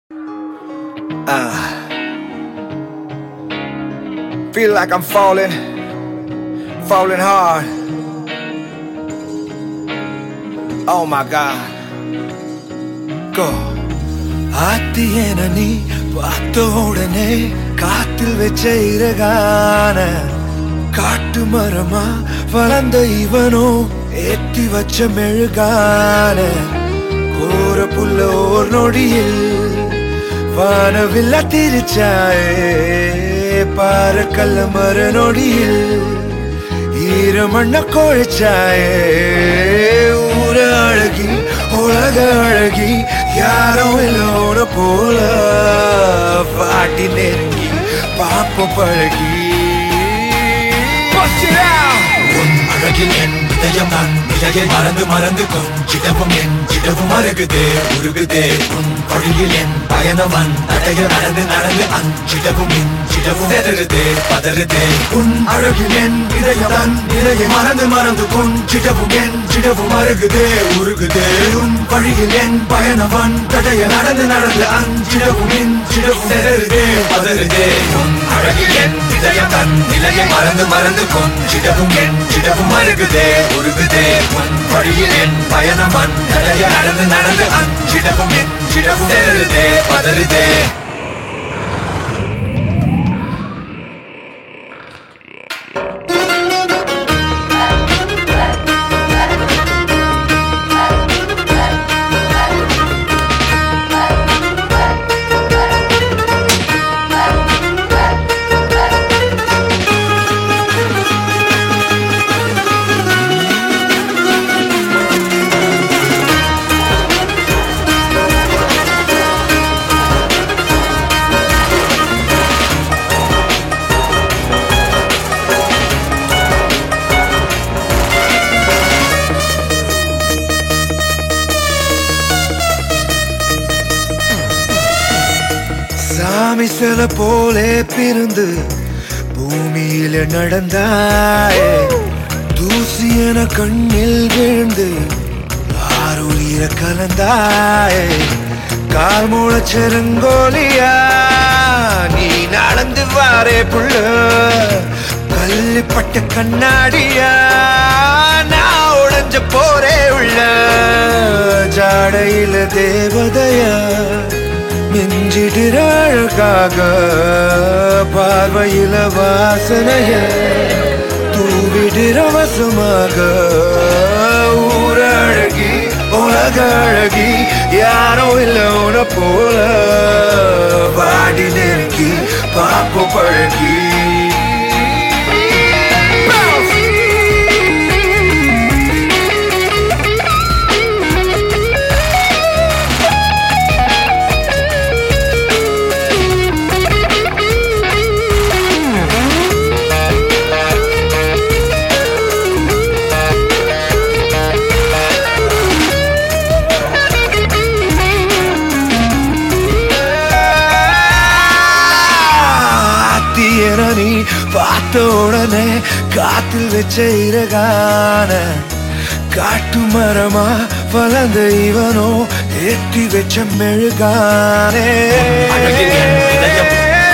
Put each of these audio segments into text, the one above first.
Uh, feel like I'm falling, falling hard. Oh my God. Go. ஆத்தியன நீ பார்த்த உடனே காத்தில் வச்ச இறகான காட்டு மரமா வளர்ந்த இவனோ ஏத்தி வச்ச மெழுகான கோர புல்ல ஓர் நொடியில் வானவில்ல திரிச்சாயே பாற கல்ல மர நொடியில் ஈரமண்ண கோழிச்சாயே ஊர அழகி உலக அழகி யாரும் இல்லோன போல பாட்டி நெருங்கி பாப்ப பழகி Bust it out! உன் அழகில் என் இதயம் நான் நிலையை மறந்து மறந்து கொஞ்சிடவும் என் சிடவும் அருகுதே உருகுதே உன் வழியில் என் பயணவன் நடைய நடந்து நடந்து அஞ்சிடவும் இஞ்சிடவும் செதறுதே பதறுதே உன் அழகில் என் இதயம் தன் நிலையை மறந்து மறந்து கொஞ்சிடவும் என் சிடவும் அருகுதே உருகுதே உன் வழியில் என் பயணவன் தடைய நடந்து நடந்து அஞ்சிடவும் இஞ்சிடவும் செதறுதே பதறுதே உன் அழகில் என் இதயம் தன் நிலையை மறந்து மறந்து கொஞ்சிடவும் என் சிடவும் அருகுதே உருகுதே உன் வழியில் என் பயணவன் தடைய நடந்து நடந்து அஞ்சிடவும் இஞ்சிடவும் செதறுதே பதறுதே சாமி சில போலே பிறந்து பூமியில நடந்தாயே தூசி என கண்ணில் விழுந்து ஆறுயிர கலந்தாயே கால் மூளச்செருங்கோலியா நீ நடந்து வாரே புள்ள கல்லிப்பட்ட கண்ணாடியா நான் உடைஞ்ச போரே உள்ள ஜாடையில தேவதையா மிஞ்சிடுற அழகாக பார்வையில வாசனைய தூவிடுற வசமாக ஊர அழகி உலக அழகி யாரோ இல்ல உன போல வாடி நெருங்கி பாப்பு பழகி ஆத்தியன நீ பார்த்த உடனே காத்தில் வச்ச இறகான காட்டு மரமா வளர்ந்த இவனோ ஏத்தி வச்ச மெழுகானே அழகில் என் இதயம்.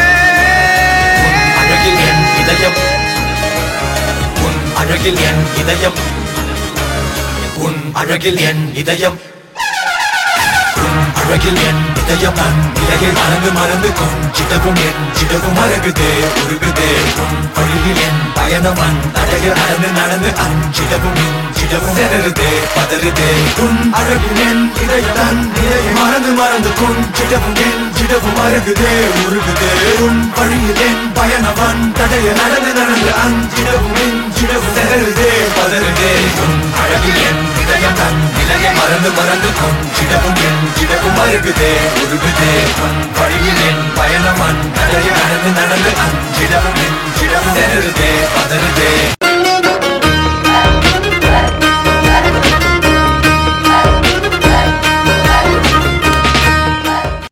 அழகில் என் இதயம் உன் அழகில் என் இதயம் உன் அழகில் என் இதயம் உன் அழகில் என் இதயம் நான் நிலையை மறந்து மறந்து கொஞ்சிடவும் என் சிடவும் அழகுதே உருகுதே உன் வழியில் என் பயணவன் நடைய நடந்து நடந்து அஞ்சிடவும் இஞ்சிடவும் செதறுதே பதறுதே உன் அழகில் என் இதயம் நான் நிலையை மறந்து மறந்து கொஞ்சிடவும் என் சிடவும் அழகுதே உருகுதே உன் வழியில் என் பயணவன் தடைய நடந்து நடந்து அஞ்சிடவும் இஞ்சிடவும் செதறுதே பதறுதே உன் அழகில் என் இதயம் தன் நிலையை மறந்து மறந்து கொஞ்சிடவும் என் சிடவும் அருகுதே உருகுதே உன் வழியில் என் பயணவன் தடைய நடந்து நடந்து அஞ்சிடவும்